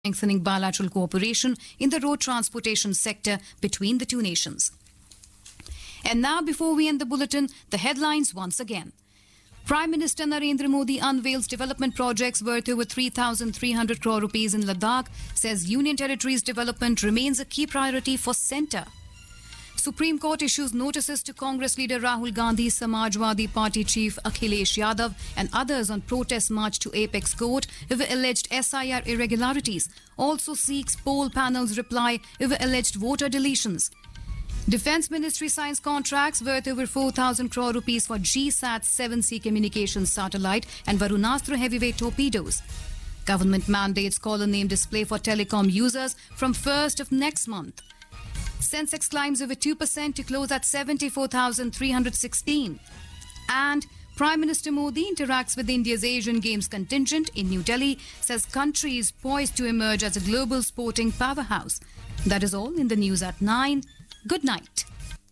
strengthening bilateral cooperation in the road transportation sector between the two nations. And now, before we end the bulletin, the headlines once again. Prime Minister Narendra Modi unveils development projects worth over 3,300 crore rupees in Ladakh, says Union Territory's development remains a key priority for centre. Supreme Court issues notices to Congress leader Rahul Gandhi, Samajwadi Party chief Akhilesh Yadav, and others on protest march to Apex Court over alleged SIR irregularities. Also seeks poll panel's reply over alleged voter deletions. Defense Ministry signs contracts worth over 4,000 crore rupees for GSAT 7C communications satellite and Varunastra heavyweight torpedoes. Government mandates caller name display for telecom users from 1st of next month. Sensex climbs over 2% to close at 74,316. And Prime Minister Modi interacts with India's Asian Games contingent in New Delhi, says country is poised to emerge as a global sporting powerhouse. That is all in the news at 9. Good night.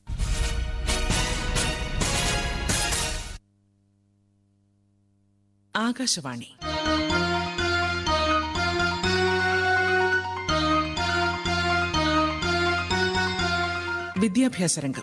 Akashvani വിദ്യാഭ്യാസ രംഗം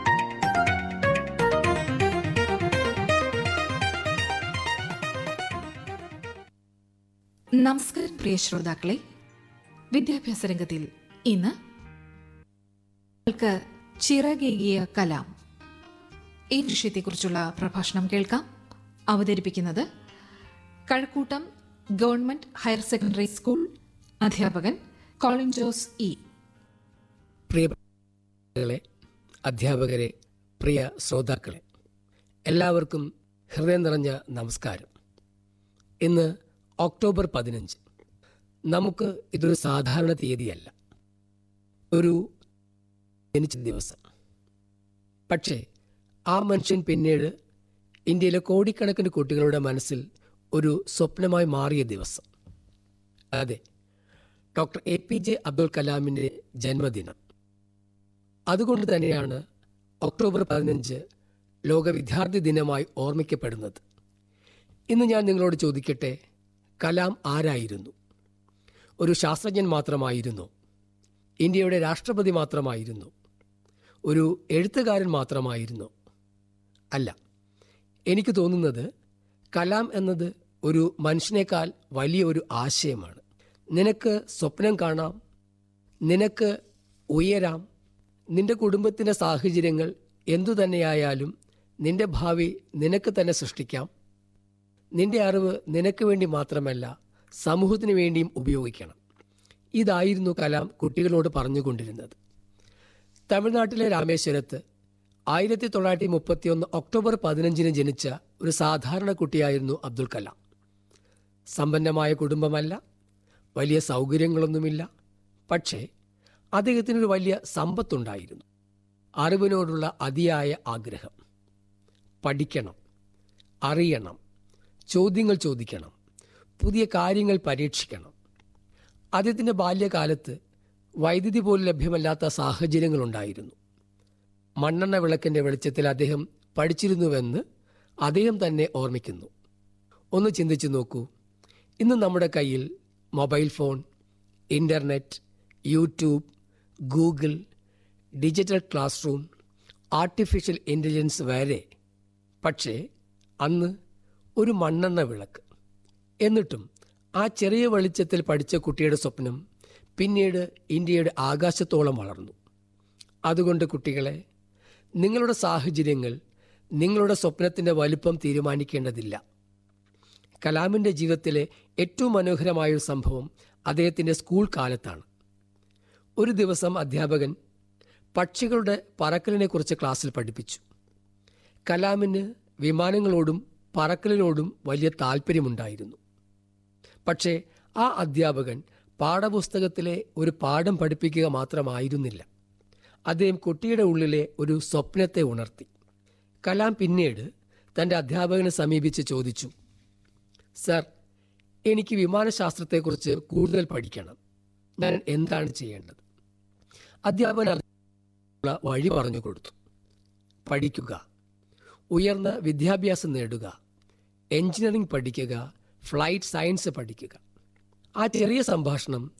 നമസ്കാരം പ്രിയ ശ്രോതാക്കളെ വിദ്യാഭ്യാസ രംഗത്തിൽ ഇന്ന് നിങ്ങൾക്ക് ചിറകേകിയ കലാം ഈ വിഷയത്തെക്കുറിച്ചുള്ള പ്രഭാഷണം കേൾക്കാം അവതരിപ്പിക്കുന്നത് Kazhakkoottam government higher secondary school അധ്യാപകൻ കോളിൻ ജോസ് ഇ പ്രിയകളെ അധ്യാപകരെ പ്രിയ ശ്രോതാക്കളെ എല്ലാവർക്കും ഹൃദയം നിറഞ്ഞ നമസ്കാരം ഇന്ന് ഒക്ടോബർ പതിനഞ്ച് നമുക്ക് ഇതൊരു സാധാരണ തീയതിയല്ല ഒരു ജനിച്ച ദിവസം പക്ഷേ ആ മനുഷ്യൻ പിന്നീട് ഇന്ത്യയിലെ കോടിക്കണക്കിന് കുട്ടികളുടെ മനസ്സിൽ ഒരു സ്വപ്നമായി മാറിയ ദിവസം അതെ doctor A P J Abdul കലാമിൻ്റെ ജന്മദിനം അതുകൊണ്ട് തന്നെയാണ് ഒക്ടോബർ പതിനഞ്ച് ലോക വിദ്യാർത്ഥി ദിനമായി ഓർമ്മിക്കപ്പെടുന്നത് ഇന്ന് ഞാൻ നിങ്ങളോട് ചോദിക്കട്ടെ കലാം ആരായിരുന്നു ഒരു ശാസ്ത്രജ്ഞൻ മാത്രമായിരുന്നു ഇന്ത്യയുടെ രാഷ്ട്രപതി മാത്രമായിരുന്നു ഒരു എഴുത്തുകാരൻ മാത്രമായിരുന്നു അല്ല എനിക്ക് തോന്നുന്നത് കലാം എന്നത് ഒരു മനുഷ്യനേക്കാൾ വലിയ ഒരു ആശയമാണ് നിനക്ക് സ്വപ്നം കാണാം നിനക്ക് ഉയരാം നിന്റെ കുടുംബത്തിൻ്റെ സാഹചര്യങ്ങൾ എന്തു തന്നെയായാലും നിന്റെ ഭാവി നിനക്ക് തന്നെ സൃഷ്ടിക്കാം നിന്റെ അറിവ് നിനക്ക് വേണ്ടി മാത്രമല്ല സമൂഹത്തിന് വേണ്ടിയും ഉപയോഗിക്കണം ഇതായിരുന്നു കലാം കുട്ടികളോട് പറഞ്ഞുകൊണ്ടിരുന്നത് തമിഴ്നാട്ടിലെ രാമേശ്വരത്ത് ആയിരത്തി തൊള്ളായിരത്തി മുപ്പത്തിയൊന്ന് ഒക്ടോബർ പതിനഞ്ചിന് ജനിച്ച ഒരു സാധാരണ കുട്ടിയായിരുന്നു അബ്ദുൽ കലാം സമ്പന്നമായ കുടുംബമല്ല വലിയ സൗകര്യങ്ങളൊന്നുമില്ല പക്ഷേ അദ്ദേഹത്തിനൊരു വലിയ സമ്പത്തുണ്ടായിരുന്നു അറിവിനോടുള്ള അതിയായ ആഗ്രഹം പഠിക്കണം അറിയണം ചോദ്യങ്ങൾ ചോദിക്കണം പുതിയ കാര്യങ്ങൾ പരീക്ഷിക്കണം അദ്ദേഹത്തിൻ്റെ ബാല്യകാലത്ത് വൈദ്യുതി പോലും ലഭ്യമല്ലാത്ത സാഹചര്യങ്ങളുണ്ടായിരുന്നു മണ്ണെണ്ണ വിളക്കിൻ്റെ വെളിച്ചത്തിൽ അദ്ദേഹം പഠിച്ചിരുന്നുവെന്ന് അദ്ദേഹം തന്നെ ഓർമ്മിക്കുന്നു ഒന്ന് ചിന്തിച്ചു നോക്കൂ ഇന്ന് നമ്മുടെ കയ്യിൽ mobile phone internet YouTube Google digital classroom artificial intelligence വരെ പക്ഷേ അന്ന് ഒരു മണ്ണെണ്ണ വിളക്ക് എന്നിട്ടും ആ ചെറിയ വെളിച്ചത്തിൽ പഠിച്ച കുട്ടിയുടെ സ്വപ്നം പിന്നീട് ഇന്ത്യയുടെ ആകാശത്തോളം വളർന്നു അതുകൊണ്ട് കുട്ടികളെ നിങ്ങളുടെ സാഹചര്യങ്ങൾ നിങ്ങളുടെ സ്വപ്നത്തിൻ്റെ വലുപ്പം തീരുമാനിക്കേണ്ടതില്ല കലാമിൻ്റെ ജീവിതത്തിലെ ഏറ്റവും മനോഹരമായൊരു സംഭവം അദ്ദേഹത്തിൻ്റെ സ്കൂൾ കാലത്താണ് ഒരു ദിവസം അധ്യാപകൻ പക്ഷികളുടെ പറക്കലിനെക്കുറിച്ച് ക്ലാസ്സിൽ പഠിപ്പിച്ചു കലാമിന് വിമാനങ്ങളോടും പറക്കലിനോടും വലിയ താല്പര്യമുണ്ടായിരുന്നു പക്ഷേ ആ അധ്യാപകൻ പാഠപുസ്തകത്തിലെ ഒരു പാഠം പഠിപ്പിക്കുക മാത്രമായിരുന്നില്ല അദ്ദേഹം കുട്ടിയുടെ ഉള്ളിലെ ഒരു സ്വപ്നത്തെ ഉണർത്തി കലാം പിന്നീട് തൻ്റെ അധ്യാപകനെ സമീപിച്ച് ചോദിച്ചു സർ എനിക്ക് വിമാനശാസ്ത്രത്തെക്കുറിച്ച് കൂടുതൽ പഠിക്കണം ഞാൻ എന്താണ് ചെയ്യേണ്ടത് അധ്യാപകൻ അതിനുള്ള വഴി പറഞ്ഞു കൊടുത്തു പഠിക്കുക ഉയർന്ന വിദ്യാഭ്യാസം നേടുക എഞ്ചിനീയറിംഗ് പഠിക്കുക ഫ്ലൈറ്റ് സയൻസ് പഠിക്കുക ആ ചെറിയ സംഭാഷണം